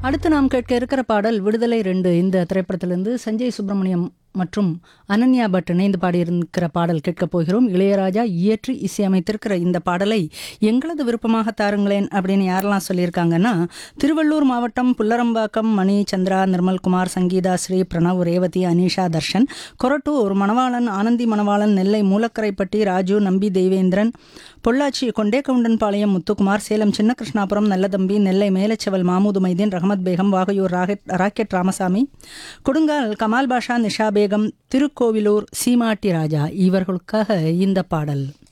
அடுத்து நாம் கேட்க இருக்கிற பாடல் விடுதலை ரெண்டு இந்த திரைப்படத்திலிருந்து சஞ்சய் சுப்பிரமணியம் மற்றும் அனன்யா பட் இணைந்து பாடியிருக்கிற பாடல் கேட்கப் போகிறோம் இளையராஜா இயற்றி இசையமைத்திருக்கிற இந்த பாடலை எங்களது விருப்பமாக தாருங்களேன் அப்படின்னு யாரெல்லாம் சொல்லியிருக்காங்கன்னா திருவள்ளூர் மாவட்டம் புல்லரம்பாக்கம் மணி சந்திரா நிர்மல்குமார் சங்கீதா ஸ்ரீ பிரணவ் ரேவதி அனிஷா தர்ஷன் கொரட்டூர் மணவாளன் ஆனந்தி மணவாளன் நெல்லை மூலக்கரைப்பட்டி ராஜு நம்பி தெய்வேந்திரன் பொள்ளாச்சி கொண்டேகவுண்டன்பாளையம் முத்துக்குமார் சேலம் சின்னகிருஷ்ணாபுரம் நல்லதம்பி நெல்லை மேலச்செவல் மாமூது மைதீன் ரஹமத் பேகம் வாகையூர் ராகெட் ராக்கெட் ராமசாமி கொடுங்கால் கமால் பாஷா நிஷா பேகம் திருக்கோவிலூர் சீமாட்டி ராஜா இவர்களுக்காக இந்த பாடல்